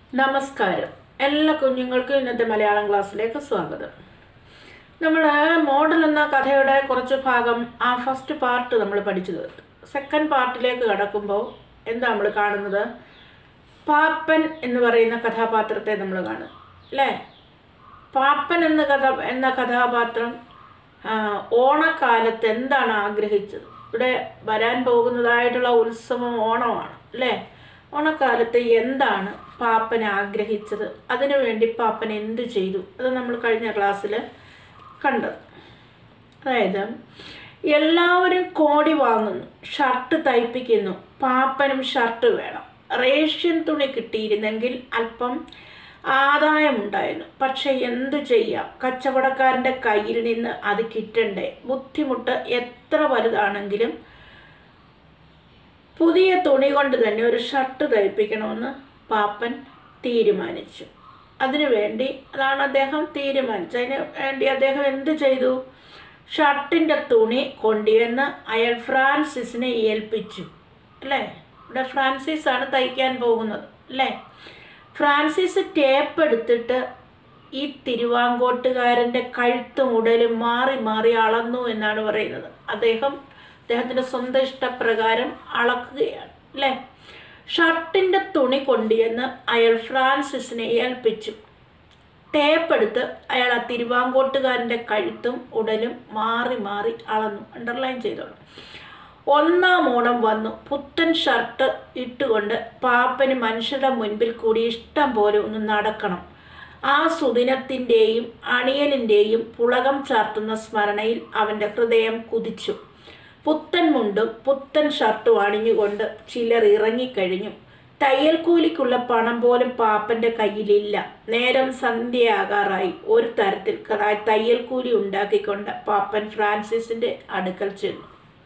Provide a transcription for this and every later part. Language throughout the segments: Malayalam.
നമസ്കാരം എല്ലാ കുഞ്ഞുങ്ങൾക്കും ഇന്നത്തെ മലയാളം ക്ലാസ്സിലേക്ക് സ്വാഗതം നമ്മൾ മോഡൽ എന്ന കഥയുടെ കുറച്ച് ഭാഗം ആ ഫസ്റ്റ് പാർട്ട് നമ്മൾ പഠിച്ചു തീർത്തു സെക്കൻഡ് പാർട്ടിലേക്ക് കടക്കുമ്പോൾ എന്താ നമ്മൾ കാണുന്നത് പാപ്പൻ എന്ന് പറയുന്ന കഥാപാത്രത്തെ നമ്മൾ കാണും അല്ലേ പാപ്പൻ എന്ന കഥ എന്ന കഥാപാത്രം ആ, ഓണക്കാലത്ത് എന്താണ് ആഗ്രഹിച്ചത് ഇവിടെ വരാൻ പോകുന്നതായിട്ടുള്ള ഉത്സവം ഓണമാണ് അല്ലേ ഓണക്കാലത്ത് എന്താണ് പാപ്പൻ ആഗ്രഹിച്ചത് അതിനുവേണ്ടി പാപ്പൻ എന്ത് ചെയ്തു അത് നമ്മൾ കഴിഞ്ഞ ക്ലാസ്സിൽ കണ്ടത് അതായത് എല്ലാവരും കോടി വാങ്ങുന്നു ഷർട്ട് തയ്പ്പിക്കുന്നു പാപ്പനും ഷർട്ട് വേണം റേഷ്യൻ തുണി കിട്ടിയിരുന്നെങ്കിൽ അല്പം ആദായമുണ്ടായിരുന്നു പക്ഷെ എന്തു ചെയ്യാം കച്ചവടക്കാരൻ്റെ കയ്യിൽ നിന്ന് അത് കിട്ടണ്ടേ ബുദ്ധിമുട്ട് എത്ര വലുതാണെങ്കിലും പുതിയ തുണി കൊണ്ട് തന്നെ ഒരു ഷർട്ട് തയ്പ്പിക്കണമെന്ന് പാപ്പൻ തീരുമാനിച്ചു അതിനുവേണ്ടി അതാണ് അദ്ദേഹം തീരുമാനിച്ചത് അതിന് വേണ്ടി അദ്ദേഹം എന്ത് ചെയ്തു ഷർട്ടിൻ്റെ തുണി കൊണ്ടുവന്ന് അയാൾ ഫ്രാൻസിസിനെ ഏൽപ്പിച്ചു അല്ലേ ഇവിടെ ഫ്രാൻസിസ് ആണ് തയ്ക്കാൻ പോകുന്നത് അല്ലേ ഫ്രാൻസിസ് ടേപ്പ് എടുത്തിട്ട് ഈ തിരുവാങ്കോട്ടുകാരൻ്റെ കഴുത്തും ഉടലും മാറി മാറി അളന്നു എന്നാണ് പറയുന്നത് അദ്ദേഹം അദ്ദേഹത്തിൻ്റെ സ്വന്തം ഇഷ്ടപ്രകാരം അളക്കുകയാണ് അല്ലേ ഷർട്ടിൻ്റെ തുണി കൊണ്ടുവന്ന് അയാൾ ഫ്രാൻസിസിനെ ഏൽപ്പിച്ചു ടേപ്പ് എടുത്ത് അയാൾ ആ തിരുവാങ്കോട്ടുകാരൻ്റെ കഴുത്തും ഉടലും മാറി മാറി അളന്നു അണ്ടർലൈൻ ചെയ്തോളൂ ഒന്നാം ഓണം വന്നു പുത്തൻ ഷർട്ട് ഇട്ടുകൊണ്ട് പാപ്പന് മനുഷ്യരുടെ മുൻപിൽ കൂടി ഇഷ്ടം പോലെ ഒന്ന് നടക്കണം ആ സുദിനത്തിൻ്റെയും അണിയലിൻ്റെയും പുളകം ചാർത്തുന്ന സ്മരണയിൽ അവൻ്റെ ഹൃദയം കുതിച്ചു പുത്തൻ മുണ്ടും പുത്തൻ ഷർട്ടും അണിഞ്ഞുകൊണ്ട് ചിലർ ഇറങ്ങിക്കഴിഞ്ഞു തയ്യൽ കൂലിക്കുള്ള പണം പോലും പാപ്പൻ്റെ കയ്യിലില്ല നേരം സന്ധ്യയാകാറായി ഒരു തരത്തിൽ ക- തയ്യൽ കൂലി ഉണ്ടാക്കിക്കൊണ്ട് പാപ്പൻ ഫ്രാൻസിസിൻ്റെ അടുക്കൽ ചെന്നു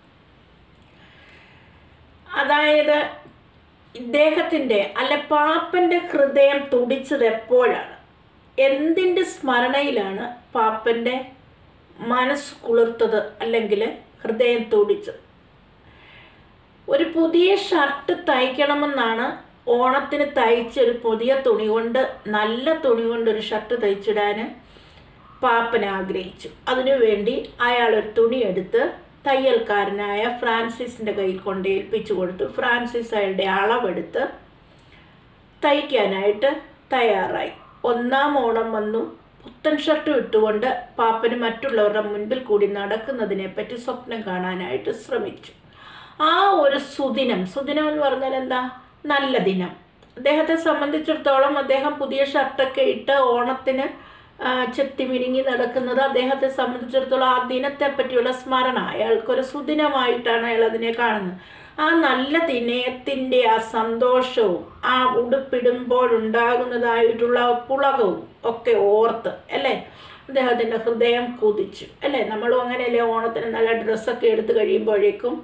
അതായത് ഇദ്ദേഹത്തിൻ്റെ അല്ല പാപ്പൻ്റെ ഹൃദയം തുടിച്ചത് എപ്പോഴാണ് എന്തിൻ്റെ സ്മരണയിലാണ് പാപ്പൻ്റെ മനസ്സ് കുളിർത്തത് അല്ലെങ്കിൽ ഹൃദയം തുടിച്ചത് ഒരു പുതിയ ഷർട്ട് തയ്ക്കണമെന്നാണ് ഓണത്തിന് തയ്ച്ച ഒരു പുതിയ തുണി കൊണ്ട് നല്ല തുണി കൊണ്ട് ഒരു ഷർട്ട് തയ്ച്ചിടാൻ പാപ്പൻ ആഗ്രഹിച്ചു അതിനുവേണ്ടി അയാൾ ഒരു തുണി എടുത്ത് തയ്യൽക്കാരനായ ഫ്രാൻസിസിൻ്റെ കയ്യിൽ കൊണ്ട് ഏൽപ്പിച്ചു കൊടുത്തു ഫ്രാൻസിസ് അയാളുടെ അളവെടുത്ത് തയ്ക്കാനായിട്ട് തയ്യാറായി ഒന്നാം ഓണം വന്നു പുത്തൻ ഷർട്ട് ഇട്ടുകൊണ്ട് പാപ്പന് മറ്റുള്ളവരുടെ മുൻപിൽ കൂടി നടക്കുന്നതിനെ പറ്റി സ്വപ്നം കാണാനായിട്ട് ശ്രമിച്ചു ആ ഒരു സുദിനം സുദിനം എന്ന് പറഞ്ഞാൽ എന്താ നല്ല ദിനം അദ്ദേഹത്തെ സംബന്ധിച്ചിടത്തോളം അദ്ദേഹം പുതിയ ഷർട്ടൊക്കെ ഇട്ട് ഓണത്തിന് ആ, ചെത്തി മിനുങ്ങി നടക്കുന്നത് അദ്ദേഹത്തെ സംബന്ധിച്ചിടത്തോളം ആ ദിനത്തെ പറ്റിയുള്ള സ്മരണ അയാൾക്കൊരു സുദിനമായിട്ടാണ് അയാൾ അതിനെ കാണുന്നത് ആ നല്ല ദിനത്തിൻ്റെ ആ സന്തോഷവും ആ ഉടുപ്പിടുമ്പോഴുണ്ടാകുന്നതായിട്ടുള്ള പുളകവും ഒക്കെ ഓർത്ത് അല്ലേ അദ്ദേഹത്തിൻ്റെ ഹൃദയം കുതിച്ചു അല്ലേ നമ്മളും അങ്ങനെയല്ലേ ഓണത്തിന് നല്ല ഡ്രസ്സൊക്കെ എടുത്ത് കഴിയുമ്പോഴേക്കും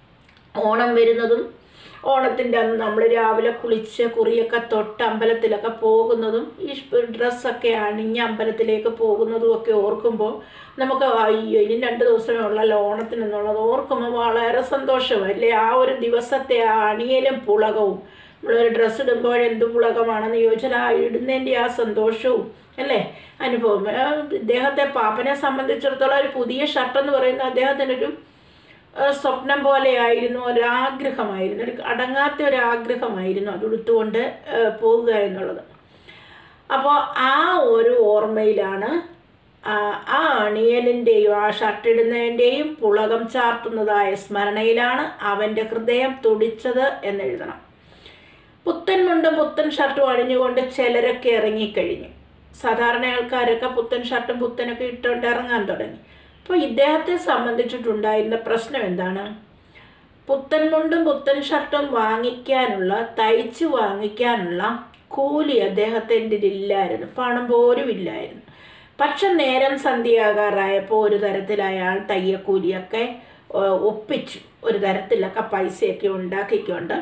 ഓണം വരുന്നതും ഓണത്തിൻ്റെ അന്ന് നമ്മൾ രാവിലെ കുളിച്ച് കുറിയൊക്കെ തൊട്ട് അമ്പലത്തിലൊക്കെ പോകുന്നതും ഈ ഷ് ഡ്രസ്സൊക്കെ അണിഞ്ഞ് അമ്പലത്തിലേക്ക് പോകുന്നതും ഒക്കെ ഓർക്കുമ്പോൾ നമുക്ക് അയ്യോ ഇനി രണ്ട് ദിവസമേ ഉള്ളല്ലോ ഓണത്തിന് എന്നുള്ളത് ഓർക്കുമ്പോൾ വളരെ സന്തോഷമല്ലേ ആ ഒരു ദിവസത്തെ ആ അണിയലും പുളകവും നമ്മളൊരു ഡ്രസ്സ് ഇടുമ്പോൾ എന്ത് പുളകമാണെന്ന് ചോദിച്ചാൽ ആ ഇടുന്നതിൻ്റെ ആ സന്തോഷവും അല്ലേ അനുഭവം ആ, ഇദ്ദേഹത്തെ പാപ്പനെ സംബന്ധിച്ചിടത്തോളം ഒരു പുതിയ ഷർട്ട് എന്ന് പറയുന്നത് അദ്ദേഹത്തിനൊരു ആ, സ്വപ്നം പോലെയായിരുന്നു ഒരാഗ്രഹമായിരുന്നു ഒരു അടങ്ങാത്ത ഒരു ആഗ്രഹമായിരുന്നു അതെടുത്തുകൊണ്ട് ആ, പോവുക എന്നുള്ളത് അപ്പോൾ ആ ഒരു ഓർമ്മയിലാണ് ആ ആ അണിയലിൻ്റെയും ആ ഷർട്ടിടുന്നതിൻ്റെയും പുളകം ചാർത്തുന്നതായ സ്മരണയിലാണ് അവൻ്റെ ഹൃദയം തുടിച്ചത് എന്നെഴുതണം പുത്തൻ മുണ്ടും പുത്തൻ ഷർട്ടും അണിഞ്ഞുകൊണ്ട് ചിലരൊക്കെ ഇറങ്ങിക്കഴിഞ്ഞു സാധാരണ ആൾക്കാരൊക്കെ പുത്തൻ ഷർട്ടും പുത്തനൊക്കെ ഇട്ടുകൊണ്ട് ഇറങ്ങാൻ തുടങ്ങി അപ്പോൾ ഇദ്ദേഹത്തെ സംബന്ധിച്ചിട്ടുണ്ടായിരുന്ന പ്രശ്നം എന്താണ് പുത്തൻ മുണ്ടും പുത്തൻ ഷർട്ടും വാങ്ങിക്കാനുള്ള തയ്ച്ച് വാങ്ങിക്കാനുള്ള കൂലി അദ്ദേഹത്തിൻ്റെ ഇല്ലായിരുന്നു പണം പോലും ഇല്ലായിരുന്നു പക്ഷെ നേരം സന്ധ്യയാകാറായപ്പോൾ ഒരു തരത്തിൽ അയാൾ തയ്യക്കൂലിയൊക്കെ ഏഹ്, ഒപ്പിച്ചു ഒരു തരത്തിലൊക്കെ പൈസയൊക്കെ ഉണ്ടാക്കിക്കൊണ്ട്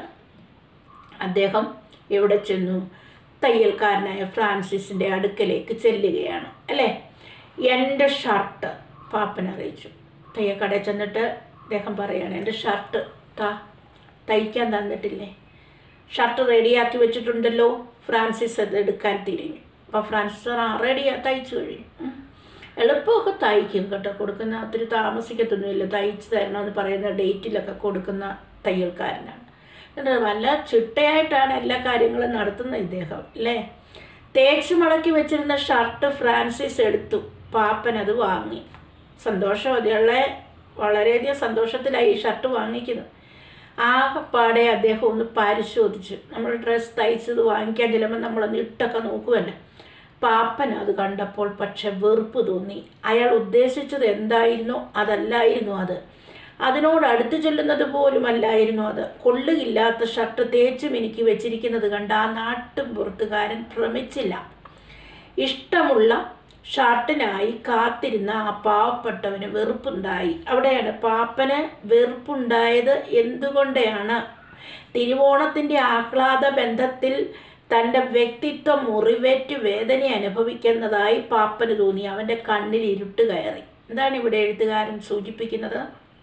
അദ്ദേഹം എവിടെ ചെന്നു തയ്യൽക്കാരനായ ഫ്രാൻസിസിൻ്റെ അടുക്കലേക്ക് ചെല്ലുകയാണ് അല്ലേ എൻ്റെ ഷർട്ട് പാപ്പൻ അറിയിച്ചു തയ്യക്കടയിൽ ചെന്നിട്ട് അദ്ദേഹം പറയാണ് എൻ്റെ ഷർട്ട് താ തയ്ക്കാൻ തന്നിട്ടില്ലേ ഷർട്ട് റെഡിയാക്കി വെച്ചിട്ടുണ്ടല്ലോ ഫ്രാൻസിസ് അത് എടുക്കാൻ തിരിഞ്ഞു അപ്പോൾ ഫ്രാൻസിസ് ആ റെഡി തയ്ച്ചു കഴിഞ്ഞു ഉം. എളുപ്പമൊക്കെ തയ്ക്കും കേട്ടോ കൊടുക്കുന്ന ഒത്തിരി താമസിക്കത്തൊന്നുമില്ല തയ്ച്ച് തരണമെന്ന് പറയുന്ന ഡേറ്റിലൊക്കെ കൊടുക്കുന്ന തയ്യൽക്കാരനാണ് എന്നിട്ട് നല്ല ചിട്ടയായിട്ടാണ് എല്ലാ കാര്യങ്ങളും നടത്തുന്നത് ഇദ്ദേഹം അല്ലേ തേച്ച് മടക്കി വെച്ചിരുന്ന ഷർട്ട് ഫ്രാൻസിസ് എടുത്തു പാപ്പൻ അത് വാങ്ങി സന്തോഷവതികളെ വളരെയധികം സന്തോഷത്തിലായി ഈ ഷർട്ട് വാങ്ങിക്കുന്നത് ആകെപ്പാടെ അദ്ദേഹം ഒന്ന് പരിശോധിച്ചു നമ്മൾ ഡ്രസ്സ് തയ്ച്ചത് വാങ്ങിക്കാൻ ചെല്ലുമ്പോൾ നമ്മളൊന്ന് ഇട്ടൊക്കെ നോക്കുമല്ലോ പാപ്പൻ അത് കണ്ടപ്പോൾ പക്ഷെ വെറുപ്പ് തോന്നി അയാൾ ഉദ്ദേശിച്ചത് എന്തായിരുന്നോ അതല്ലായിരുന്നു അത് അതിനോട് അടുത്ത് ചെല്ലുന്നത് പോലുമല്ലായിരുന്നു അത് കൊള്ളുകില്ലാത്ത ഷർട്ട് തേച്ച് മിനുക്കി വെച്ചിരിക്കുന്നത് കണ്ട് ആ നാട്ടും പുറത്തുകാരൻ ഭ്രമിച്ചില്ല ഇഷ്ടമുള്ള ഷർട്ടിനായി കാത്തിരുന്ന ആ പാവപ്പെട്ടവന് വെറുപ്പുണ്ടായി അവിടെയാണ് പാപ്പന് വെറുപ്പുണ്ടായത് എന്തുകൊണ്ടാണ് തിരുവോണത്തിൻ്റെ ആഹ്ലാദ ബന്ധത്തിൽ തൻ്റെ വ്യക്തിത്വം മുറിവേറ്റ് വേദന അനുഭവിക്കുന്നതായി പാപ്പന് തോന്നി അവൻ്റെ കണ്ണിൽ ഇരുട്ട് കയറി എന്താണ് ഇവിടെ എഴുത്തുകാരൻ സൂചിപ്പിക്കുന്നത്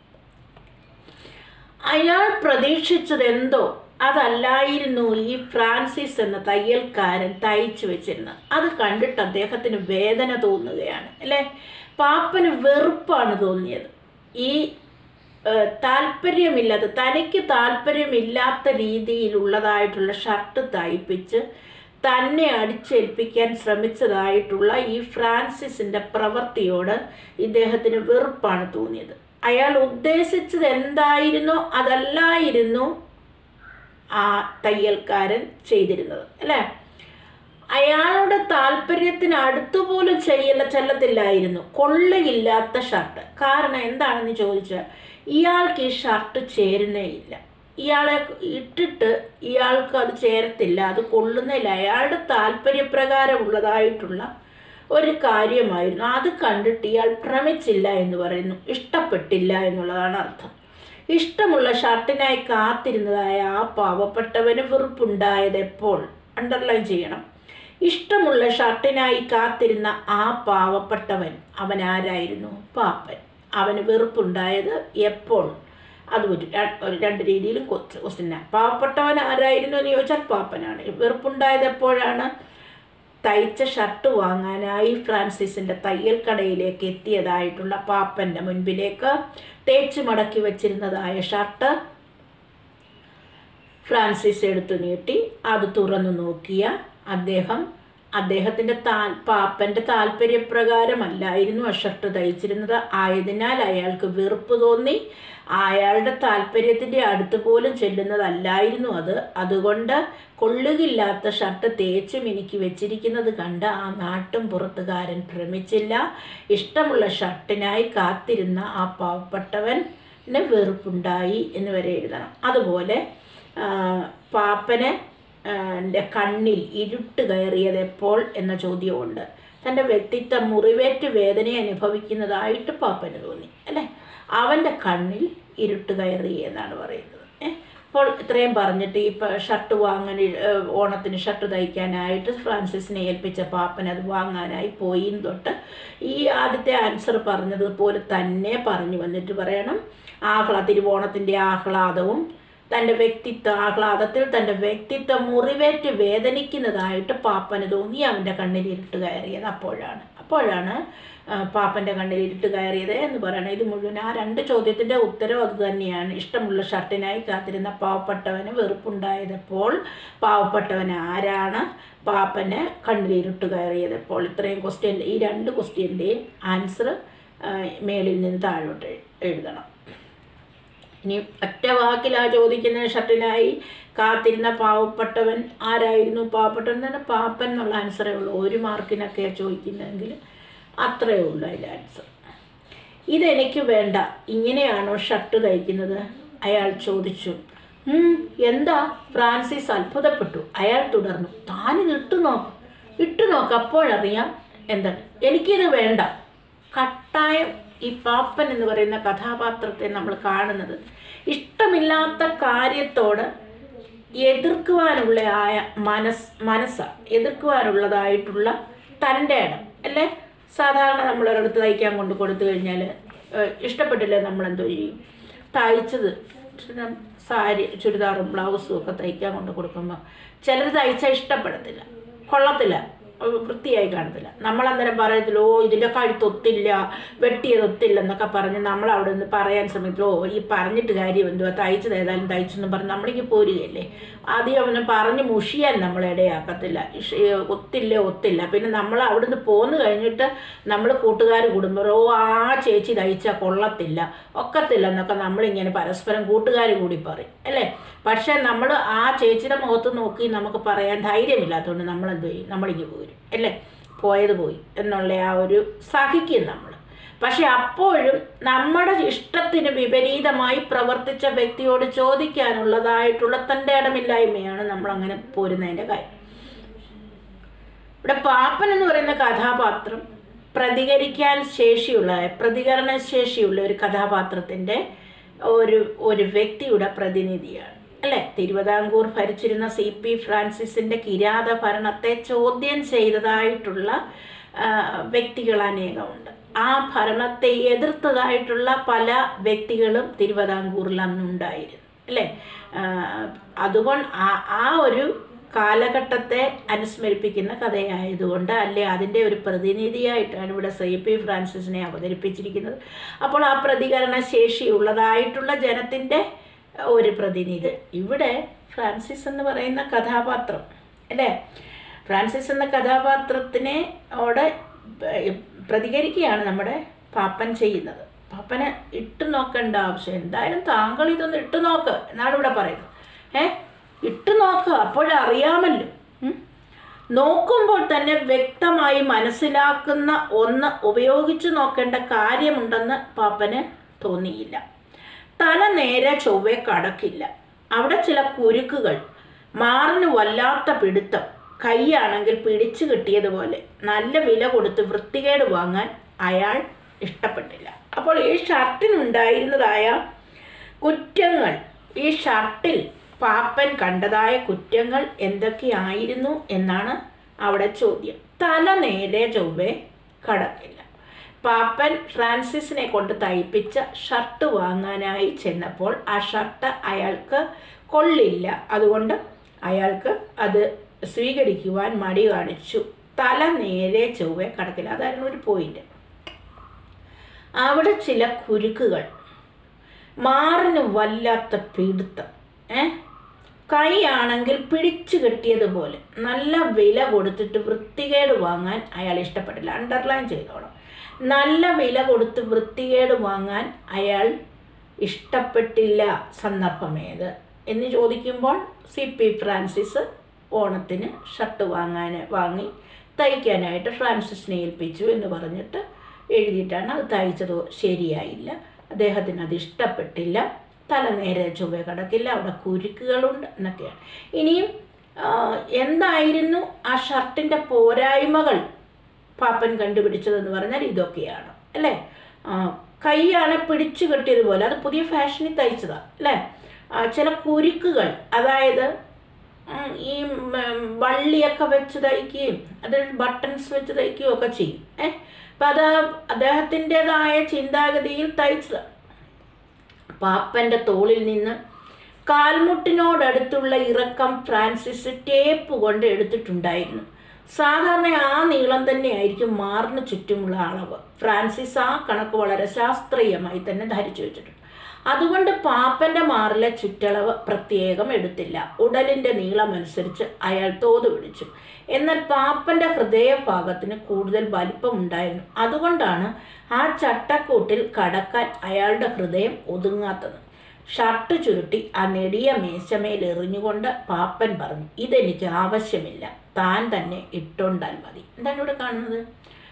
അയാൾ പ്രതീക്ഷിച്ചത് എന്തോ അതല്ലായിരുന്നു ഈ ഫ്രാൻസിസ് എന്ന തയ്യൽക്കാരൻ തയ്ച്ചു വെച്ചിരുന്നത് അത് കണ്ടിട്ട് അദ്ദേഹത്തിന് വേദന തോന്നുകയാണ് അല്ലേ പാപ്പന് വെറുപ്പാണ് തോന്നിയത് ഈ ഏഹ്, താല്പര്യമില്ലാത്ത തനിക്ക് താല്പര്യമില്ലാത്ത രീതിയിലുള്ളതായിട്ടുള്ള ഷർട്ട് തയ്പ്പിച്ച് തന്നെ അടിച്ചേൽപ്പിക്കാൻ ശ്രമിച്ചതായിട്ടുള്ള ഈ ഫ്രാൻസിസിൻ്റെ പ്രവൃത്തിയോട് ഇദ്ദേഹത്തിന് വെറുപ്പാണ് തോന്നിയത് അയാൾ ഉദ്ദേശിച്ചത് എന്തായിരുന്നോ അതല്ലായിരുന്നു ആ തയ്യൽക്കാരൻ ചെയ്തിരുന്നത് അല്ലേ അയാളുടെ താല്പര്യത്തിന് അടുത്തുപോലും ചെയ്യല ചെല്ലത്തില്ലായിരുന്നു കൊള്ളുകില്ലാത്ത ഷർട്ട് കാരണം എന്താണെന്ന് ചോദിച്ചാൽ ഇയാൾക്ക് ഈ ഷർട്ട് ചേരുന്നേ ഇല്ല ഇയാളെ ഇട്ടിട്ട് ഇയാൾക്ക് അത് ചേരത്തില്ല അത് കൊള്ളുന്നില്ല അയാളുടെ താല്പര്യപ്രകാരമുള്ളതായിട്ടുള്ള ഒരു കാര്യമായിരുന്നു അത് കണ്ടിട്ട് ഇയാൾ ഭ്രമിച്ചില്ല എന്ന് പറയുന്നു ഇഷ്ടപ്പെട്ടില്ല എന്നുള്ളതാണ് അർത്ഥം ഇഷ്ടമുള്ള ഷർട്ടിനായി കാത്തിരുന്നതായ ആ പാവപ്പെട്ടവന് വെറുപ്പുണ്ടായത് എപ്പോൾ അണ്ടർലൈൻ ചെയ്യണം ഇഷ്ടമുള്ള ഷർട്ടിനായി കാത്തിരുന്ന ആ പാവപ്പെട്ടവൻ അവൻ ആരായിരുന്നു പാപ്പൻ അവന് വെറുപ്പുണ്ടായത് എപ്പോൾ അത് ഒരു ര- ഒരു രണ്ട് രീതിയിലും ക്വസ്റ്റ്യനാണ് പാവപ്പെട്ടവൻ ആരായിരുന്നു എന്ന് ചോദിച്ചാൽ പാപ്പനാണ് വെറുപ്പുണ്ടായത് എപ്പോഴാണ് തയ്ച്ച ഷർട്ട് വാങ്ങാനായി ഫ്രാൻസിസിൻ്റെ തയ്യൽ കടയിലേക്ക് എത്തിയതായിട്ടുള്ള പാപ്പൻ്റെ മുൻപിലേക്ക് തേച്ച് മടക്കി വെച്ചിരുന്നതായ ഷർട്ട് ഫ്രാൻസിസ് എടുത്തു നീട്ടി അത് തുറന്നു നോക്കിയ അദ്ദേഹം അദ്ദേഹത്തിൻ്റെ താൽ പാപ്പൻ്റെ താല്പര്യപ്രകാരമല്ലായിരുന്നു ആ ഷർട്ട് തയ്ച്ചിരുന്നത് ആയതിനാൽ അയാൾക്ക് വെറുപ്പ് തോന്നി അയാളുടെ താല്പര്യത്തിൻ്റെ അടുത്ത് പോലും ചെല്ലുന്നതല്ലായിരുന്നു അത് അതുകൊണ്ട് കൊള്ളുകില്ലാത്ത ഷർട്ട് തേച്ച് മിനുക്കി വെച്ചിരിക്കുന്നത് കണ്ട് ആ നാട്ടും പുറത്തുകാരൻ ഭ്രമിച്ചില്ല ഇഷ്ടമുള്ള ഷർട്ടിനായി കാത്തിരുന്ന ആ പാവപ്പെട്ടവന് വെറുപ്പുണ്ടായി എന്ന് വരെ എഴുതണം അതുപോലെ ആ, പാപ്പന് ആ, ൻ്റെ കണ്ണിൽ ഇരുട്ട് കയറിയത് എപ്പോൾ എന്ന ചോദ്യമുണ്ട് തൻ്റെ വ്യക്തിത്വം മുറിവേറ്റ് വേദന അനുഭവിക്കുന്നതായിട്ട് പാപ്പന് തോന്നി അല്ലേ അവൻ്റെ കണ്ണിൽ ഇരുട്ട് കയറി എന്നാണ് പറയുന്നത് ഏ? അപ്പോൾ ഇത്രയും പറഞ്ഞിട്ട് ഈ പ- ഷർട്ട് വാങ്ങാൻ ഏ, ഓണത്തിന് ഷർട്ട് തയ്ക്കാനായിട്ട് ഫ്രാൻസിസിനെ ഏൽപ്പിച്ച പാപ്പൻ അത് വാങ്ങാനായി പോയി എന്ന് തൊട്ട് ഈ ആദ്യത്തെ ആൻസർ പറഞ്ഞതുപോലെ തന്നെ പറഞ്ഞു വന്നിട്ട് പറയണം ആഹ്ലാ തിരുവോണത്തിൻ്റെ ആഹ്ലാദവും തൻ്റെ വ്യക്തിത്വ ആഹ്ലാദത്തിൽ തൻ്റെ വ്യക്തിത്വം മുറിവേറ്റ് വേദനിക്കുന്നതായിട്ട് പാപ്പന് തോന്നി അവൻ്റെ കണ്ണിൽ ഇരുട്ട് കയറിയത് അപ്പോഴാണ് അപ്പോഴാണ് ആ, പാപ്പൻ്റെ കണ്ണിൽ ഇരുട്ട് കയറിയത് എന്ന് പറയണം ഇത് മുഴുവൻ ആ രണ്ട് ചോദ്യത്തിൻ്റെ ഉത്തരവ് അത് തന്നെയാണ് ഇഷ്ടമുള്ള ഷർട്ടിനായി കാത്തിരുന്ന പാവപ്പെട്ടവന് വെറുപ്പുണ്ടായതപ്പോൾ പാവപ്പെട്ടവൻ ആരാണ് പാപ്പന് കണ്ണിൽ ഇരുട്ട് കയറിയതപ്പോൾ ഇത്രയും ക്വസ്റ്റ്യൻ ഈ രണ്ട് ക്വസ്റ്റ്യൻ്റെയും ആൻസർ മേളിൽ നിന്ന് താഴോട്ട് എഴു- എഴുതണം ഇനി ഒറ്റ വാക്കിലാ ചോദിക്കുന്ന ഷർട്ടിനായി കാത്തിരുന്ന പാവപ്പെട്ടവൻ ആരായിരുന്നു പാവപ്പെട്ടവൻ തന്നെ പാപ്പൻ എന്നുള്ള ആൻസറേ ഉള്ളൂ ഒരു മാർക്കിനൊക്കെ ചോദിക്കുന്നതെങ്കിൽ അത്രയേ ഉള്ളൂ അതിൻ്റെ ആൻസർ ഇതെനിക്ക് വേണ്ട ഇങ്ങനെയാണോ ഷർട്ട് തയ്ക്കുന്നത് അയാൾ ചോദിച്ചു "ഉം, എന്താ ഫ്രാൻസിസ് അത്ഭുതപ്പെട്ടു അയാൾ തുടർന്നു താനിത് ഇട്ടു നോക്ക് ഇട്ടു നോക്ക് അപ്പോഴറിയാം എന്താണ് എനിക്കിത് വേണ്ട കട്ടായം ഈ പാപ്പൻ എന്ന് പറയുന്ന കഥാപാത്രത്തെ നമ്മൾ കാണുന്നത് ഇഷ്ടമില്ലാത്ത കാര്യത്തോട് എതിർക്കുവാനുള്ള ആയ മനസ് മനസ്സാണ് എതിർക്കുവാനുള്ളതായിട്ടുള്ള തൻ്റെ ഇടം അല്ലേ സാധാരണ നമ്മൾ ഒരിടത്ത് തയ്ക്കാൻ കൊണ്ട് കൊടുത്തു കഴിഞ്ഞാൽ ഇഷ്ടപ്പെട്ടില്ല നമ്മൾ എന്തോ ചെയ്യും തയ്ച്ചത് സാരി ചുരിദാറും ബ്ലൗസും ഒക്കെ തയ്ക്കാൻ കൊണ്ട് കൊടുക്കുമ്പോൾ ചിലർ തയ്ച്ചാൽ ഇഷ്ടപ്പെടത്തില്ല കൊള്ളത്തില്ല ഉം, വൃത്തിയായി കാണത്തില്ല നമ്മളന്നേരം പറയത്തില്ല ഓ ഇതിൻ്റെ കഴുത്തൊത്തില്ല വെട്ടിയത് ഒത്തില്ല എന്നൊക്കെ പറഞ്ഞ് നമ്മൾ അവിടെ നിന്ന് പറയാൻ ശ്രമിക്കലോ ഓ ഈ പറഞ്ഞിട്ട് കാര്യം എന്തുവാ തയ്ച്ചത് ഏതായാലും തയ്ച്ചെന്ന് പറഞ്ഞ് നമ്മളിക്ക് പോരുകയല്ലേ ആദ്യം അവനെ പറഞ്ഞ് മുഷിയാൻ നമ്മളെ ഇടയാക്കത്തില്ല ഇഷ് ഈ ഒത്തില്ല ഒത്തില്ല പിന്നെ നമ്മൾ അവിടുന്ന് പോന്നു കഴിഞ്ഞിട്ട് നമ്മൾ കൂട്ടുകാർ കൂടുമ്പോൾ ഓ ആ ചേച്ചി തയ്ച്ചാൽ കൊള്ളത്തില്ല ഒക്കത്തില്ല എന്നൊക്കെ നമ്മളിങ്ങനെ പരസ്പരം കൂട്ടുകാർ കൂടി പറയും അല്ലേ പക്ഷേ നമ്മൾ ആ ചേച്ചിയുടെ മുഖത്ത് നോക്കി നമുക്ക് പറയാൻ ധൈര്യമില്ലാത്തതുകൊണ്ട് നമ്മൾ എന്ത് ചെയ്യും നമ്മളിങ്ങ് പോരും അല്ലേ പോയത് പോയി എന്നുള്ള ആ ഒരു സഹിക്കും നമ്മൾ പക്ഷെ അപ്പോഴും നമ്മുടെ ഇഷ്ടത്തിന് വിപരീതമായി പ്രവർത്തിച്ച വ്യക്തിയോട് ചോദിക്കാനുള്ളതായിട്ടുള്ള തൻ്റെ ഇടമില്ലായ്മയാണ് നമ്മൾ അങ്ങനെ പോരുന്നതിൻ്റെ കാര്യം ഇവിടെ പാപ്പൻ എന്ന് പറയുന്ന കഥാപാത്രം പ്രതികരിക്കാൻ ശേഷിയുള്ള പ്രതികരണ ശേഷിയുള്ള ഒരു കഥാപാത്രത്തിൻ്റെ ഒരു ഒരു വ്യക്തിയുടെ പ്രതിനിധിയാണ് അല്ലേ തിരുവിതാംകൂർ ഭരിച്ചിരുന്ന സി പി ഫ്രാൻസിസിൻ്റെ കിരാത ഭരണത്തെ ചോദ്യം ചെയ്തതായിട്ടുള്ള ആ, വ്യക്തികൾ അനേകമുണ്ട് ആ ഭരണത്തെ എതിർത്തതായിട്ടുള്ള പല വ്യക്തികളും തിരുവിതാംകൂറിൽ അന്നുണ്ടായിരുന്നു അല്ലേ ആ, അതുകൊണ്ട് ആ ആ ഒരു കാലഘട്ടത്തെ അനുസ്മരിപ്പിക്കുന്ന കഥയായതുകൊണ്ട് അല്ലെ അതിൻ്റെ ഒരു പ്രതിനിധിയായിട്ടാണ് ഇവിടെ സി പി ഫ്രാൻസിസിനെ അവതരിപ്പിച്ചിരിക്കുന്നത് അപ്പോൾ ആ പ്രതികരണ ശേഷിയുള്ളതായിട്ടുള്ള ജനത്തിൻ്റെ ഒരു പ്രതിനിധി ഇവിടെ ഫ്രാൻസിസ് എന്ന് പറയുന്ന കഥാപാത്രം അല്ലേ ഫ്രാൻസിസ് എന്ന കഥാപാത്രത്തിനെ ഓടെ പ്രതികരിക്കുകയാണ് നമ്മുടെ പാപ്പൻ ചെയ്യുന്നത് പാപ്പനെ ഇട്ട് നോക്കേണ്ട ആവശ്യം എന്തായാലും താങ്കൾ ഇതൊന്ന് ഇട്ട് നോക്ക് എന്നാണ് ഇവിടെ പറയുന്നത് ഏ ഇട്ട് നോക്ക് അപ്പോഴറിയാമല്ലോ ഉം. നോക്കുമ്പോൾ തന്നെ വ്യക്തമായി മനസ്സിലാക്കുന്ന ഒന്ന് ഉപയോഗിച്ചു നോക്കേണ്ട കാര്യമുണ്ടെന്ന് പാപ്പന് തോന്നിയില്ല തല നേരെ ചൊവ്വെ കടക്കില്ല അവിടെ ചില കുരുക്കുകൾ മാറിന് വല്ലാത്ത പിടുത്തം കൈയാണെങ്കിൽ പിടിച്ചു കിട്ടിയതുപോലെ നല്ല വില കൊടുത്ത് വൃത്തികേട് വാങ്ങാൻ അയാൾ ഇഷ്ടപ്പെട്ടില്ല അപ്പോൾ ഈ ഷർട്ടിനുണ്ടായിരുന്നതായ കുറ്റങ്ങൾ ഈ ഷർട്ടിൽ പാപ്പൻ കണ്ടതായ കുറ്റങ്ങൾ എന്തൊക്കെയായിരുന്നു എന്നാണ് അവിടെ ചോദ്യം തല നേരെ ചൊവ്വെ കടക്കില്ല പാപ്പൻ ഫ്രാൻസിസിനെ കൊണ്ട് തയ്പ്പിച്ച ഷർട്ട് വാങ്ങാനായി ചെന്നപ്പോൾ ആ ഷർട്ട് അയാൾക്ക് കൊള്ളില്ല അതുകൊണ്ട് അയാൾക്ക് അത് സ്വീകരിക്കുവാൻ മടി കാണിച്ചു തല നേരെ ചൊവ്വെ കടക്കില്ല അതായിരുന്നു ഒരു പോയിന്റ് അവിടെ ചില കുരുക്കുകൾ മാറിന് വല്ലാത്ത പിടുത്തം ഏ കൈയാണെങ്കിൽ പിടിച്ചു കെട്ടിയതുപോലെ നല്ല വില കൊടുത്തിട്ട് വൃത്തികേട് വാങ്ങാൻ അയാൾ ഇഷ്ടപ്പെട്ടില്ല അണ്ടർലൈൻ ചെയ്തോളാം നല്ല വില കൊടുത്ത് വൃത്തികേട് വാങ്ങാൻ അയാൾ ഇഷ്ടപ്പെട്ടില്ല സന്ദർഭമേത് എന്ന് ചോദിക്കുമ്പോൾ സി പി ഫ്രാൻസിസ് ഓണത്തിന് ഷർട്ട് വാങ്ങാൻ വാങ്ങി തയ്ക്കാനായിട്ട് ഫ്രാൻസിസിനെ ഏൽപ്പിച്ചു എന്ന് പറഞ്ഞിട്ട് എഴുതിയിട്ടാണ് അത് തയ്ച്ചത് ശരിയായില്ല അദ്ദേഹത്തിന് അത് ഇഷ്ടപ്പെട്ടില്ല തല നേരെ ചൊവ്വ കിടക്കില്ല അവിടെ കുരുക്കുകളുണ്ട് എന്നൊക്കെയാണ് ഇനിയും ആ, എന്തായിരുന്നു ആ ഷർട്ടിൻ്റെ പോരായ്മകൾ പാപ്പൻ കണ്ടുപിടിച്ചതെന്ന് പറഞ്ഞാൽ ഇതൊക്കെയാണ് അല്ലേ ആ, കൈയാണ് പിടിച്ചു കെട്ടിയതുപോലെ അത് പുതിയ ഫാഷനിൽ തയ്ച്ചതാണ് അല്ലേ ആ, ചില കുരുക്കുകൾ അതായത് ഉം, ഈ ഉം, വള്ളിയൊക്കെ വെച്ച് തയ്ക്കുകയും അതിൽ ബട്ടൺസ് വെച്ച് തയ്ക്കുകയും ഒക്കെ ചെയ്യും ഏ അപ്പം അത് അദ്ദേഹത്തിൻ്റെതായ ചിന്താഗതിയിൽ തയ്ച്ചതാണ് പാപ്പൻ്റെ തോളിൽ നിന്ന് കാൽമുട്ടിനോടടുത്തുള്ള ഇറക്കം ഫ്രാൻസിസ് ടേപ്പ് കൊണ്ട് എടുത്തിട്ടുണ്ടായിരുന്നു സാധാരണ ആ നീളം തന്നെയായിരിക്കും മാറിന് ചുറ്റുമുള്ള അളവ് ഫ്രാൻസിസ് ആ കണക്ക് വളരെ ശാസ്ത്രീയമായി തന്നെ ധരിച്ചു വെച്ചിട്ടുണ്ട് അതുകൊണ്ട് പാപ്പൻ്റെ മാറിലെ ചുറ്റളവ് പ്രത്യേകം എടുത്തില്ല ഉടലിൻ്റെ നീളമനുസരിച്ച് അയാൾ തോത് പിടിച്ചു എന്നാൽ പാപ്പൻ്റെ ഹൃദയഭാഗത്തിന് കൂടുതൽ വലിപ്പമുണ്ടായിരുന്നു അതുകൊണ്ടാണ് ആ ചട്ടക്കൂട്ടിൽ കടക്കാൻ അയാളുടെ ഹൃദയം ഒതുങ്ങാത്തത് ഷർട്ട് ചുരുട്ടി ആ നെടിയ മേശമേൽ എറിഞ്ഞുകൊണ്ട് പാപ്പൻ പറഞ്ഞു ഇതെനിക്ക് ആവശ്യമില്ല താൻ തന്നെ ഇട്ടുണ്ടാൽ മതി എന്താണ് ഇവിടെ കാണുന്നത്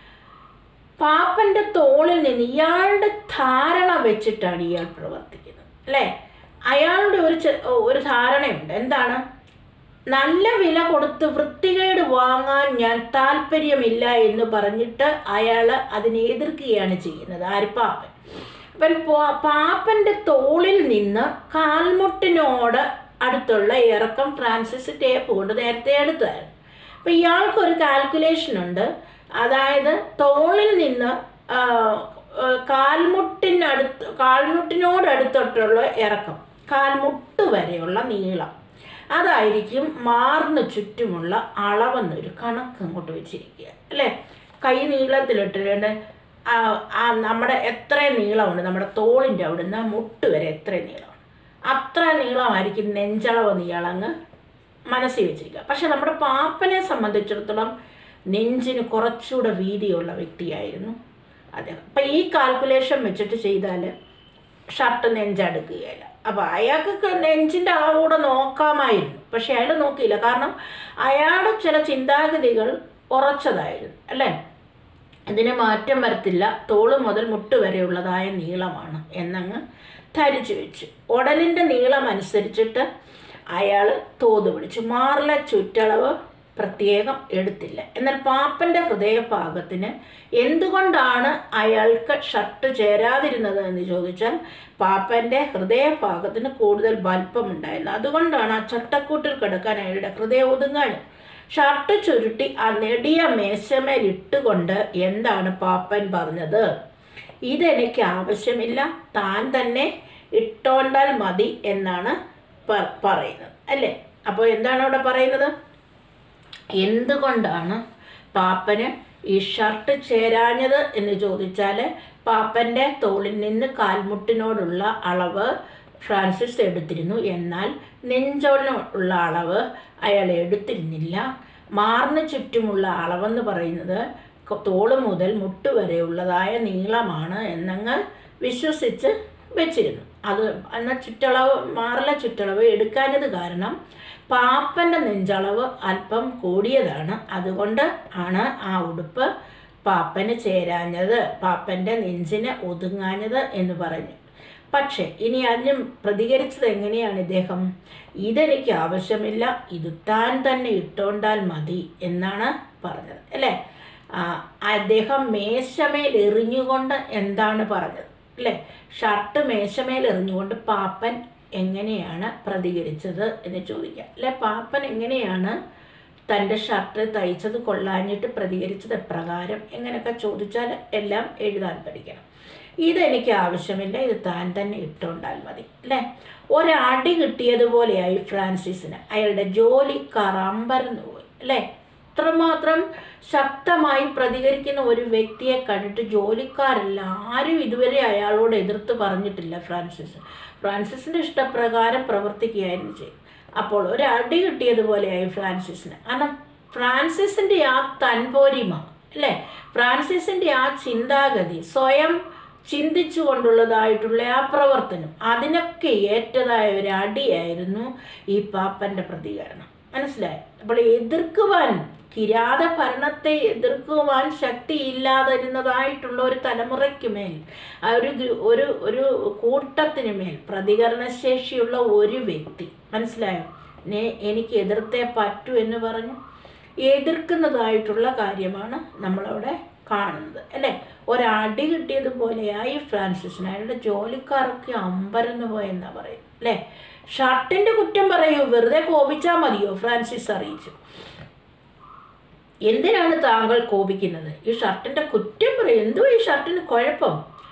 പാപ്പൻ്റെ തോളിൽ നിന്ന് ഇയാളുടെ ധാരണ വെച്ചിട്ടാണ് ഇയാൾ പ്രവർത്തിക്കുന്നത് അല്ലേ അയാളുടെ ഒരു ചെ- ഒരു ധാരണയുണ്ട് എന്താണ് നല്ല വില കൊടുത്ത് വൃത്തികേട് വാങ്ങാൻ ഞാൻ താല്പര്യമില്ല എന്ന് പറഞ്ഞിട്ട് അയാൾ അതിനെ എതിർക്കുകയാണ് ചെയ്യുന്നത് ആര് പാപ്പൻ അപ്പം പോ- പാപ്പൻ്റെ തോളിൽ നിന്ന് കാൽമുട്ടിനോട് അടുത്തുള്ള ഇറക്കം ഫ്രാൻസിസ് ടേപ്പ് കൊണ്ട് നേരത്തെ എടുത്തായിരുന്നു അപ്പം ഇയാൾക്കൊരു കാൽക്കുലേഷൻ ഉണ്ട് അതായത് തോളിൽ നിന്ന് ആ, ആ, കാൽമുട്ടിനടുത്ത് കാൽമുട്ടിനോടടുത്തോട്ടുള്ള ഇറക്കം കാൽമുട്ട് വരെയുള്ള നീളം അതായിരിക്കും മാറിന് ചുറ്റുമുള്ള അളവെന്നൊരു കണക്ക് അങ്ങോട്ട് വെച്ചിരിക്കുക അല്ലേ കൈ നീളത്തിലിട്ടിട്ടുണ്ട് ആ ആ നമ്മുടെ എത്ര നീളമുണ്ട് നമ്മുടെ തോളിൻ്റെ അവിടുന്ന് മുട്ട് വരെ എത്ര നീളമാണ് അത്ര നീളമായിരിക്കും നെഞ്ചളവ് നീളങ്ങ് മനസ്സിൽ വെച്ചിരിക്കുക പക്ഷെ നമ്മുടെ പാപ്പനെ സംബന്ധിച്ചിടത്തോളം നെഞ്ചിന് കുറച്ചുകൂടെ വീതിയുള്ള വ്യക്തിയായിരുന്നു അദ്ദേഹം അപ്പം ഈ കാൽക്കുലേഷൻ വെച്ചിട്ട് ചെയ്താൽ ഷർട്ട് നെഞ്ചടുക്കുകയില്ല അപ്പോൾ അയാൾക്ക് നെഞ്ചിൻ്റെ അളവ് കൂടെ നോക്കാമായിരുന്നു പക്ഷെ അയാൾ നോക്കിയില്ല കാരണം അയാളുടെ ചില ചിന്താഗതികൾ ഉറച്ചതായിരുന്നു അല്ലേ ഇതിന് മാറ്റം വരത്തില്ല തോള് മുതൽ മുട്ട് വരെയുള്ളതായ നീളമാണ് എന്നങ്ങ് ധരിച്ചു വെച്ചു ഉടലിൻ്റെ നീളം അനുസരിച്ചിട്ട് അയാൾ തോത് പിടിച്ചു മാറിലെ ചുറ്റളവ് പ്രത്യേകം എടുത്തില്ല എന്നാൽ പാപ്പൻ്റെ ഹൃദയഭാഗത്തിന് എന്തുകൊണ്ടാണ് അയാൾക്ക് ഷർട്ട് ചേരാതിരുന്നത് എന്ന് ചോദിച്ചാൽ പാപ്പൻ്റെ ഹൃദയഭാഗത്തിന് കൂടുതൽ വലിപ്പമുണ്ടായിരുന്നു അതുകൊണ്ടാണ് ആ ചട്ടക്കൂട്ടിൽ കിടക്കാൻ അയാളുടെ ഹൃദയം ഒതുങ്ങാനും ഷർട്ട് ചുരുട്ടി ആ നെടിയ മേശമേൽ ഇട്ടുകൊണ്ട് എന്താണ് പാപ്പൻ പറഞ്ഞത് ഇതെനിക്ക് ആവശ്യമില്ല താൻ തന്നെ ഇട്ടോണ്ടാൽ മതി എന്നാണ് പ- പറയുന്നത് അല്ലേ അപ്പോൾ എന്താണ് അവിടെ പറയുന്നത് എന്തുകൊണ്ടാണ് പാപ്പന് ഈ ഷർട്ട് ചേരാഞ്ഞത് എന്ന് ചോദിച്ചാൽ പാപ്പൻ്റെ തോളിൽ നിന്ന് കാൽമുട്ടിനോടുള്ള അളവ് ഫ്രാൻസിസ് എടുത്തിരുന്നു എന്നാൽ നെഞ്ചോടിനുള്ള അളവ് അയാൾ എടുത്തിരുന്നില്ല മാറിന് ചുറ്റുമുള്ള അളവെന്ന് പറയുന്നത് കൊ- തോള് മുതൽ മുട്ട് വരെയുള്ളതായ നീളമാണ് എന്നങ്ങ് വിശ്വസിച്ച് വെച്ചിരുന്നു അത് എന്നാൽ ചുറ്റളവ് മാറിലെ ചുറ്റളവ് എടുക്കാഞ്ഞത് കാരണം പാപ്പൻ്റെ നെഞ്ചളവ് അല്പം കൂടിയതാണ് അതുകൊണ്ട് ആണ് ആ ഉടുപ്പ് പാപ്പന് ചേരാഞ്ഞത് പാപ്പൻ്റെ നെഞ്ചിന് ഒതുങ്ങാഞ്ഞത് എന്ന് പറഞ്ഞു പക്ഷേ ഇനി അതിനും പ്രതികരിച്ചത് എങ്ങനെയാണ് ഇദ്ദേഹം ഇതെനിക്ക് ആവശ്യമില്ല ഇത് താൻ തന്നെ ഇട്ടോണ്ടാൽ മതി എന്നാണ് പറഞ്ഞത് അല്ലേ ആ, അദ്ദേഹം മേശമേൽ എറിഞ്ഞുകൊണ്ട് എന്താണ് പറഞ്ഞത് അല്ലേ ഷർട്ട് മേശമേൽ എറിഞ്ഞുകൊണ്ട് പാപ്പൻ എങ്ങനെയാണ് പ്രതികരിച്ചത് എന്ന് ചോദിക്കാം അല്ലെ പാപ്പൻ എങ്ങനെയാണ് തൻ്റെ ഷർട്ട് തയ്ച്ചത് കൊള്ളാഞ്ഞിട്ട് പ്രതികരിച്ചത് എപ്രകാരം എങ്ങനെയൊക്കെ ചോദിച്ചാൽ എല്ലാം എഴുതാൻ പഠിക്കണം ഇതെനിക്ക് ആവശ്യമില്ല ഇത് താൻ തന്നെ ഇട്ടുകൊണ്ടാൽ മതി അല്ലേ ഒരടി കിട്ടിയതുപോലെയായി ഫ്രാൻസിസിന് അയാളുടെ ജോലിക്കാർ അമ്പരന്ന് പോയി അല്ലേ ഇത്രമാത്രം ശക്തമായി പ്രതികരിക്കുന്ന ഒരു വ്യക്തിയെ കണ്ടിട്ട് ജോലിക്കാരെല്ലാം ആരും ഇതുവരെ അയാളോട് എതിർത്ത് പറഞ്ഞിട്ടില്ല ഫ്രാൻസിസ് ഫ്രാൻസിസിൻ്റെ ഇഷ്ടപ്രകാരം പ്രവർത്തിക്കുകയായിരുന്നു ചെയ്യും അപ്പോൾ ഒരു അടി കിട്ടിയതുപോലെയായി ഫ്രാൻസിസിന് കാരണം ഫ്രാൻസിസിൻ്റെ ആ തൻപോരിമ അല്ലേ ഫ്രാൻസിസിൻ്റെ ആ ചിന്താഗതി സ്വയം ചിന്തിച്ചു കൊണ്ടുള്ളതായിട്ടുള്ള ആ പ്രവർത്തനം അതിനൊക്കെ ഏറ്റതായ ഒരു അടിയായിരുന്നു ഈ പാപ്പൻ്റെ പ്രതികരണം മനസ്സിലായി അപ്പോൾ എതിർക്കുവാൻ കിരാത ഭരണത്തെ എതിർക്കുവാൻ ശക്തിയില്ലാതിരുന്നതായിട്ടുള്ള ഒരു തലമുറയ്ക്ക് മേൽ ആ ഒരു ഗ്രൂ- ഒരു ഒരു കൂട്ടത്തിന് മേൽ പ്രതികരണശേഷിയുള്ള ഒരു വ്യക്തി മനസ്സിലായോ നെ- എനിക്ക് എതിർത്തേ പറ്റൂ എന്ന് പറഞ്ഞു എതിർക്കുന്നതായിട്ടുള്ള കാര്യമാണ് നമ്മളവിടെ കാണുന്നത് അല്ലേ ഒരടി കിട്ടിയതുപോലെയായി ഫ്രാൻസിസിന് അയാളുടെ ജോലിക്കാരൊക്കെ അമ്പരന്ന് പോയെന്നാ പറയും അല്ലേ ഷർട്ടിൻ്റെ കുറ്റം പറയൂ വെറുതെ കോപിച്ചാൽ മതിയോ ഫ്രാൻസിസ് അറിയിച്ചു എന്തിനാണ് താങ്കൾ കോപിക്കുന്നത് ഈ ഷർട്ടിൻ്റെ കുറ്റം പറയും എന്തോ ഈ ഷർട്ടിന് കുഴപ്പം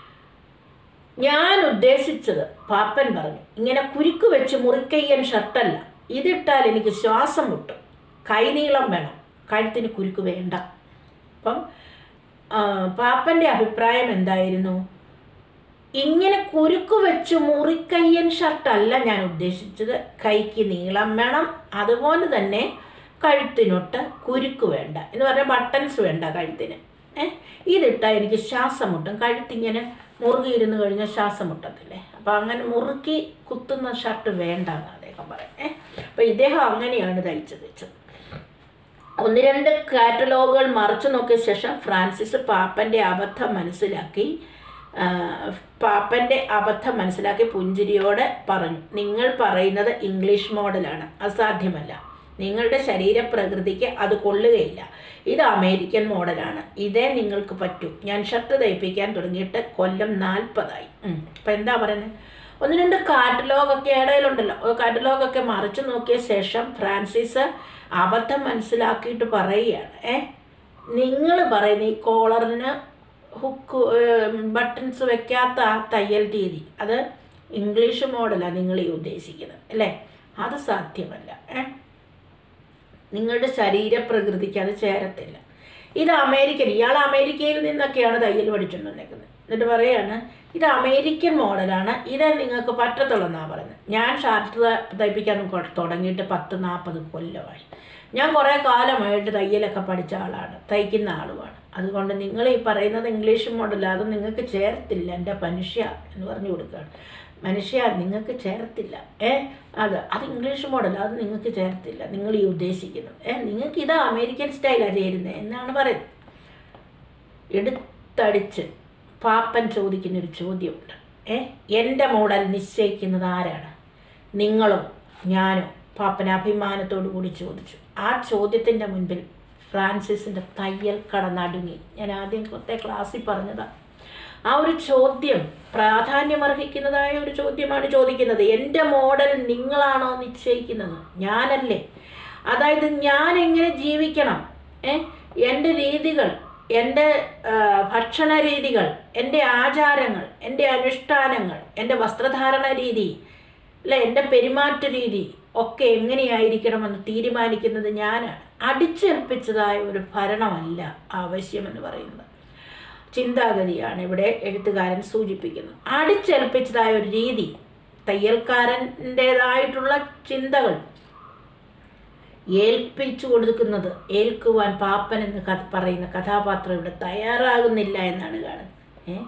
ഞാൻ ഉദ്ദേശിച്ചത് പാപ്പൻ പറഞ്ഞു ഇങ്ങനെ കുരുക്ക് വെച്ച് മുറിക്കയ്യൻ ഷർട്ടല്ല ഇതിട്ടാൽ എനിക്ക് ശ്വാസം മുട്ടും കൈനീളം വേണം കഴുത്തിന് കുരുക്ക് വേണ്ട അപ്പം ആ, പാപ്പൻ്റെ അഭിപ്രായം എന്തായിരുന്നു ഇങ്ങനെ കുരുക്ക് വെച്ച് മുറിക്കയ്യൻ ഷർട്ടല്ല ഞാൻ ഉദ്ദേശിച്ചത് കൈക്ക് നീളം വേണം അതുപോലെ തന്നെ കഴുത്തിനൊട്ട് കുരുക്ക് വേണ്ട എന്ന് പറഞ്ഞാൽ ബട്ടൺസ് വേണ്ട കഴുത്തിന് ഏ ഇതിട്ടാൽ എനിക്ക് ശ്വാസം മുട്ടും കഴുത്തിങ്ങനെ മുറുകിയിരുന്ന് കഴിഞ്ഞാൽ ശ്വാസം മുട്ടത്തില്ലേ അപ്പോൾ അങ്ങനെ മുറുക്കി കുത്തുന്ന ഷർട്ട് വേണ്ട എന്ന് അദ്ദേഹം പറയും ഏ അപ്പോൾ ഇദ്ദേഹം അങ്ങനെയാണ് തയ്ച്ചത് വെച്ചത് ഒന്ന് രണ്ട് കാറ്റലോഗുകൾ മറച്ചു നോക്കിയ ശേഷം ഫ്രാൻസിസ് പാപ്പൻ്റെ അബദ്ധം മനസ്സിലാക്കി ആ, പാപ്പൻ്റെ അബദ്ധം മനസ്സിലാക്കി പുഞ്ചിരിയോടെ പറഞ്ഞു നിങ്ങൾ പറയുന്നത് ഇംഗ്ലീഷ് മോഡലാണ് അസാധ്യമല്ല നിങ്ങളുടെ ശരീരപ്രകൃതിക്ക് അത് കൊള്ളുകയില്ല ഇത് അമേരിക്കൻ മോഡലാണ് ഇതേ നിങ്ങൾക്ക് പറ്റൂ ഞാൻ ഷർട്ട് തയ്പ്പിക്കാൻ തുടങ്ങിയിട്ട് കൊല്ലം നാൽപ്പതായി അപ്പം എന്താ പറയുന്നത് ഒന്ന് രണ്ട് കാറ്റലോഗൊക്കെ ഇടയിലുണ്ടല്ലോ കാറ്റലോഗൊക്കെ മറിച്ചു നോക്കിയ ശേഷം ഫ്രാൻസിസ് അബദ്ധം മനസ്സിലാക്കിയിട്ട് പറയുകയാണ് ഏ നിങ്ങൾ പറയുന്ന ഈ കോളറിന് ഹുക്ക് ബട്ടൺസ് വെക്കാത്ത ആ തയ്യൽ രീതി അത് ഇംഗ്ലീഷ് മോഡലാണ് നിങ്ങൾ ഈ ഉദ്ദേശിക്കുന്നത് അല്ലേ അത് സാധ്യമല്ല ഏ നിങ്ങളുടെ ശരീരപ്രകൃതിക്ക് അത് ചേരത്തില്ല ഇത് അമേരിക്കൻ ഇയാൾ അമേരിക്കയിൽ നിന്നൊക്കെയാണ് തയ്യൽ പഠിച്ചുകൊണ്ട് വന്നേക്കുന്നത് എന്നിട്ട് പറയാണ് ഇത് അമേരിക്കൻ മോഡലാണ് ഇത് നിങ്ങൾക്ക് പറ്റത്തുള്ളൂ എന്നാണ് പറയുന്നത് ഞാൻ ഷർട്ട് തയ്പ്പിക്കാൻ കൊ- തുടങ്ങിയിട്ട് പത്ത് നാൽപ്പത് കൊല്ലമായി ഞാൻ കുറേ കാലമായിട്ട് തയ്യലൊക്കെ പഠിച്ച ആളാണ് തയ്ക്കുന്ന ആളുമാണ് അതുകൊണ്ട് നിങ്ങൾ ഈ പറയുന്നത് ഇംഗ്ലീഷ് മോഡലാണ് അത് നിങ്ങൾക്ക് ചേരത്തില്ല എൻ്റെ മനുഷ്യ എന്ന് പറഞ്ഞു കൊടുക്കുകയാണ് മനുഷ്യ നിങ്ങൾക്ക് ചേരത്തില്ല ഏ അത് അത് ഇംഗ്ലീഷ് മോഡൽ അത് നിങ്ങൾക്ക് ചേരത്തില്ല നിങ്ങൾ ഈ ഉദ്ദേശിക്കുന്നത് ഏ നിങ്ങൾക്ക് ഇത് അമേരിക്കൻ സ്റ്റൈലാണ് ചേരുന്നത് എന്നാണ് പറയുന്നത് എടുത്തടിച്ച് പാപ്പൻ ചോദിക്കുന്നൊരു ചോദ്യമുണ്ട് ഏ എൻ്റെ മോഡൽ നിശ്ചയിക്കുന്നത് ആരാണ് നിങ്ങളോ ഞാനോ പാപ്പൻ അഭിമാനത്തോടു കൂടി ചോദിച്ചു ആ ചോദ്യത്തിൻ്റെ മുൻപിൽ ഫ്രാൻസിസിൻ്റെ തയ്യൽ കട നടുങ്ങി ഞാൻ ആദ്യം കൊത്തെ ക്ലാസ്സിൽ പറഞ്ഞതാണ് ആ ഒരു ചോദ്യം പ്രാധാന്യമർഹിക്കുന്നതായ ഒരു ചോദ്യമാണ് ചോദിക്കുന്നത് എൻ്റെ മോഡൽ നിങ്ങളാണോ നിശ്ചയിക്കുന്നത് ഞാനല്ലേ അതായത് ഞാൻ എങ്ങനെ ജീവിക്കണം ഏ എൻ്റെ രീതികൾ എൻ്റെ ആ, ഭക്ഷണ രീതികൾ എൻ്റെ ആചാരങ്ങൾ എൻ്റെ അനുഷ്ഠാനങ്ങൾ എൻ്റെ വസ്ത്രധാരണ രീതി അല്ലെ എൻ്റെ പെരുമാറ്റ രീതി ഒക്കെ എങ്ങനെയായിരിക്കണമെന്ന് തീരുമാനിക്കുന്നത് ഞാനാണ് അടിച്ചേൽപ്പിച്ചതായ ഒരു ഭരണമല്ല ആവശ്യമെന്ന് പറയുന്നത് ചിന്താഗതിയാണ് ഇവിടെ എഴുത്തുകാരൻ സൂചിപ്പിക്കുന്നത് അടിച്ചേൽപ്പിച്ചതായ ഒരു രീതി തയ്യൽക്കാരൻ്റേതായിട്ടുള്ള ചിന്തകൾ ഏൽപ്പിച്ചു കൊടുക്കുന്നത് ഏൽക്കുവാൻ പാപ്പൻ എന്ന് കഥ പറയുന്ന കഥാപാത്രം ഇവിടെ തയ്യാറാകുന്നില്ല എന്നാണ് കാണുന്നത് ഏ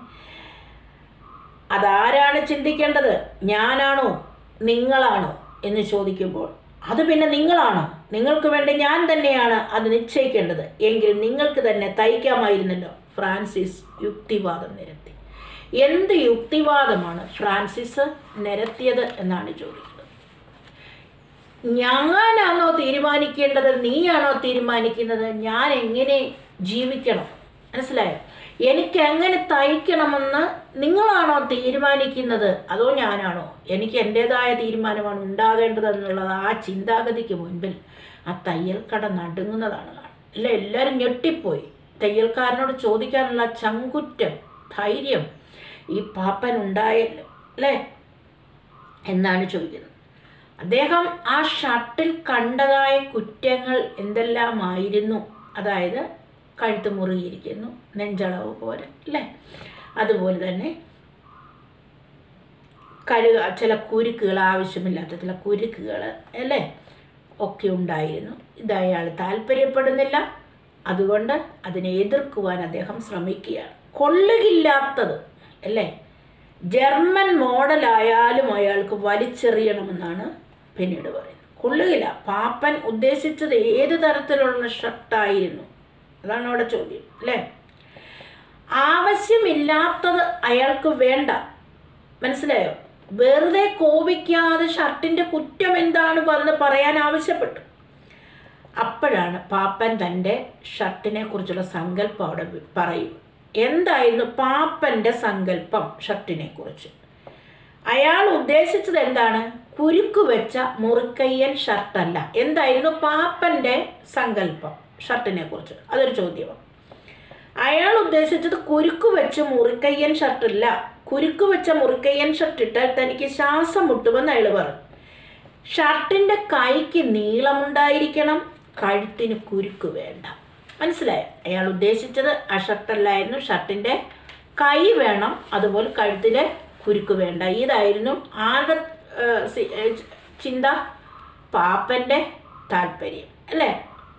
അതാരാണ് ചിന്തിക്കേണ്ടത് ഞാനാണോ നിങ്ങളാണോ എന്ന് ചോദിക്കുമ്പോൾ അത് പിന്നെ നിങ്ങളാണോ നിങ്ങൾക്ക് വേണ്ടി ഞാൻ തന്നെയാണ് അത് നിശ്ചയിക്കേണ്ടത് എങ്കിൽ നിങ്ങൾക്ക് തന്നെ തയ്ക്കാമായിരുന്നല്ലോ ഫ്രാൻസിസ് യുക്തിവാദം നിരത്തി എന്ത് യുക്തിവാദമാണ് ഫ്രാൻസിസ് നിരത്തിയത് എന്നാണ് ചോദിക്കുന്നത് ഞാനാണോ തീരുമാനിക്കേണ്ടത് നീയാണോ തീരുമാനിക്കുന്നത് ഞാൻ എങ്ങനെ ജീവിക്കണം മനസ്സിലായോ എനിക്ക് എങ്ങനെ തയ്ക്കണമെന്ന് നിങ്ങളാണോ തീരുമാനിക്കുന്നത് അതോ ഞാനാണോ എനിക്ക് എൻ്റേതായ തീരുമാനമാണ് ഉണ്ടാകേണ്ടതെന്നുള്ളത് ആ ചിന്താഗതിക്ക് മുൻപിൽ ആ തയ്യൽക്കട നടുങ്ങുന്നതാണ് കാണുന്നത് അല്ല എല്ലാവരും ഞെട്ടിപ്പോയി തയ്യൽക്കാരനോട് ചോദിക്കാനുള്ള ചങ്കുറ്റം ധൈര്യം ഈ പാപ്പൻ ഉണ്ടായല്ലോ അല്ലേ എന്നാണ് ചോദിക്കുന്നത് അദ്ദേഹം ആ ഷർട്ടിൽ കണ്ടതായ കുറ്റങ്ങൾ എന്തെല്ലാമായിരുന്നു അതായത് കഴുത്ത് മുറുകിയിരിക്കുന്നു നെഞ്ചളവ് പോലെ അല്ലേ അതുപോലെ തന്നെ കഴുക ചില കുരുക്കുകൾ ആവശ്യമില്ലാത്ത ചില കുരുക്കുകൾ അല്ലേ ഒക്കെ ഉണ്ടായിരുന്നു ഇത് അയാൾ താല്പര്യപ്പെടുന്നില്ല അതുകൊണ്ട് അതിനെ എതിർക്കുവാൻ അദ്ദേഹം ശ്രമിക്കുകയാണ് കൊള്ളുകില്ലാത്തത് അല്ലേ ജർമ്മൻ മോഡലായാലും അയാൾക്ക് വലിച്ചെറിയണമെന്നാണ് പിന്നീട് പറയുന്നത് കൊള്ളുകില്ല പാപ്പൻ ഉദ്ദേശിച്ചത് ഏത് തരത്തിലുള്ള ഷർട്ടായിരുന്നു അതാണ് അവിടെ ചോദ്യം അല്ലേ ആവശ്യമില്ലാത്തത് അയാൾക്ക് വേണ്ട മനസ്സിലായോ വെറുതെ കോപിക്കാതെ ഷർട്ടിൻ്റെ കുറ്റം എന്താണ് വന്ന് പറയാൻ ആവശ്യപ്പെട്ടു അപ്പോഴാണ് പാപ്പൻ തൻ്റെ ഷർട്ടിനെ കുറിച്ചുള്ള സങ്കല്പം അവിടെ വി- പറയും എന്തായിരുന്നു പാപ്പൻ്റെ സങ്കല്പം ഷർട്ടിനെ കുറിച്ച് അയാൾ ഉദ്ദേശിച്ചത് എന്താണ് കുരുക്കു വെച്ച മുറുക്കയ്യൻ ഷർട്ടല്ല എന്തായിരുന്നു പാപ്പൻ്റെ സങ്കല്പം ഷർട്ടിനെ കുറിച്ച് അതൊരു ചോദ്യമാണ് അയാൾ ഉദ്ദേശിച്ചത് കുരുക്കു വെച്ച് മുറുക്കയ്യൻ ഷർട്ടല്ല കുരുക്കു വെച്ച മുറുക്കയ്യൻ ഷർട്ട് ഇട്ടാൽ തനിക്ക് ശ്വാസം മുട്ടുമെന്ന് അയാൾ പറഞ്ഞു ഷർട്ടിൻ്റെ കൈക്ക് നീളമുണ്ടായിരിക്കണം കഴുത്തിന് കുരുക്ക് വേണ്ട മനസ്സിലായോ അയാൾ ഉദ്ദേശിച്ചത് ആ ഷർട്ടല്ലായിരുന്നു ഷർട്ടിൻ്റെ കൈ വേണം അതുപോലെ കഴുത്തിലെ കുരുക്ക് വേണ്ട ഇതായിരുന്നു ആരുടെ ഏഹ്, സി- ഏഹ്, ചിന്ത പാപ്പൻ്റെ താല്പര്യം അല്ലേ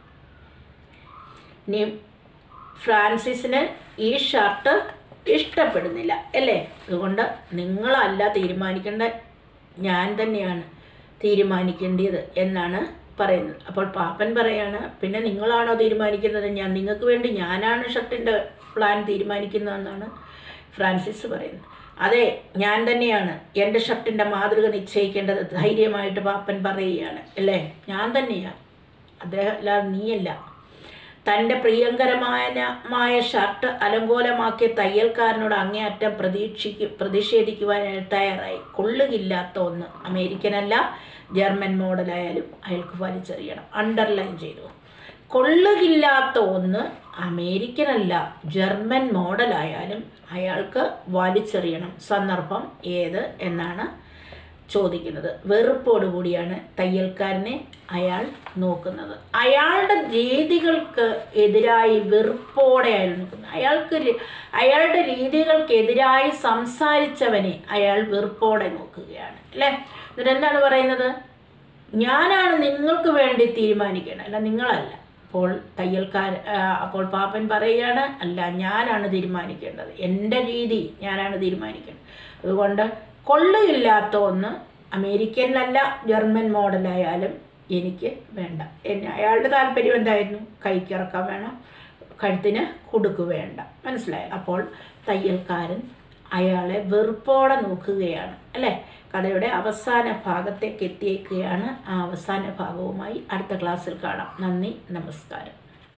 ഇനി ഫ്രാൻസിസിന് ഈ ഷർട്ട് ഇഷ്ടപ്പെടുന്നില്ല അല്ലേ അതുകൊണ്ട് നിങ്ങളല്ല തീരുമാനിക്കേണ്ട ഞാൻ തന്നെയാണ് തീരുമാനിക്കേണ്ടത് എന്നാണ് പറയുന്നത് അപ്പോൾ പാപ്പൻ പറയാണ് പിന്നെ നിങ്ങളാണോ തീരുമാനിക്കുന്നത് ഞാൻ നിങ്ങൾക്ക് വേണ്ടി ഞാനാണ് ഷർട്ടിൻ്റെ പ്ലാൻ തീരുമാനിക്കുന്നതെന്നാണ് ഫ്രാൻസിസ് പറയുന്നത് അതെ ഞാൻ തന്നെയാണ് എൻ്റെ ഷർട്ടിൻ്റെ മാതൃക നിശ്ചയിക്കേണ്ടത് ധൈര്യമായിട്ട് പാപ്പൻ പറയുകയാണ് അല്ലേ ഞാൻ തന്നെയാണ് അദ്ദേഹം അല്ലാതെ നീയല്ല തൻ്റെ പ്രിയങ്കരമായ മായ ഷർട്ട് അലങ്കോലമാക്കിയ തയ്യൽക്കാരനോട് അങ്ങേയറ്റം പ്രതീക്ഷിക്കു പ്രതിഷേധിക്കുവാൻ അയാൾ തയ്യാറായി കൊള്ളുകില്ലാത്ത ഒന്ന് അമേരിക്കനല്ല ജർമ്മൻ മോഡലായാലും അയാൾക്ക് വലിച്ചെറിയണം അണ്ടർലൈൻ ചെയ്തു കൊള്ളുകില്ലാത്ത ഒന്ന് അമേരിക്കനല്ല ജർമ്മൻ മോഡലായാലും അയാൾക്ക് വലിച്ചെറിയണം സന്ദർഭം ഏത് എന്നാണ് ചോദിക്കുന്നത് വെറുപ്പോടുകൂടിയാണ് തയ്യൽക്കാരനെ അയാൾ നോക്കുന്നത് അയാളുടെ രീതികൾക്ക് എതിരായി വെറുപ്പോടെ അയാൾ നോക്കുന്നത് അയാൾക്ക് രി- അയാളുടെ രീതികൾക്കെതിരായി സംസാരിച്ചവനെ അയാൾ വെറുപ്പോടെ നോക്കുകയാണ് അല്ലേ എന്നിട്ട് എന്താണ് പറയുന്നത് ഞാനാണ് നിങ്ങൾക്ക് വേണ്ടി തീരുമാനിക്കണം അല്ല നിങ്ങളല്ല അപ്പോൾ തയ്യൽക്കാർ ആ, അപ്പോൾ പാപ്പൻ പറയുകയാണ് അല്ല ഞാനാണ് തീരുമാനിക്കേണ്ടത് എൻ്റെ രീതി ഞാനാണ് തീരുമാനിക്കേണ്ടത് അതുകൊണ്ട് കൊള്ളുകയില്ലാത്ത ഒന്ന് അമേരിക്കനിലല്ല ജർമ്മൻ മോഡലായാലും എനിക്ക് വേണ്ട എന്നെ അയാളുടെ താല്പര്യം എന്തായിരുന്നു കൈക്കിറക്കാൻ വേണം കഴുത്തിന് കുടുക്ക് വേണ്ട മനസ്സിലായി അപ്പോൾ തയ്യൽക്കാരൻ അയാളെ വെറുപ്പോടെ നോക്കുകയാണ് അല്ലേ കഥയുടെ അവസാന ഭാഗത്തേക്ക് എത്തിയേക്കുകയാണ് ആ അവസാന ഭാഗവുമായി അടുത്ത ക്ലാസ്സിൽ കാണാം നന്ദി നമസ്കാരം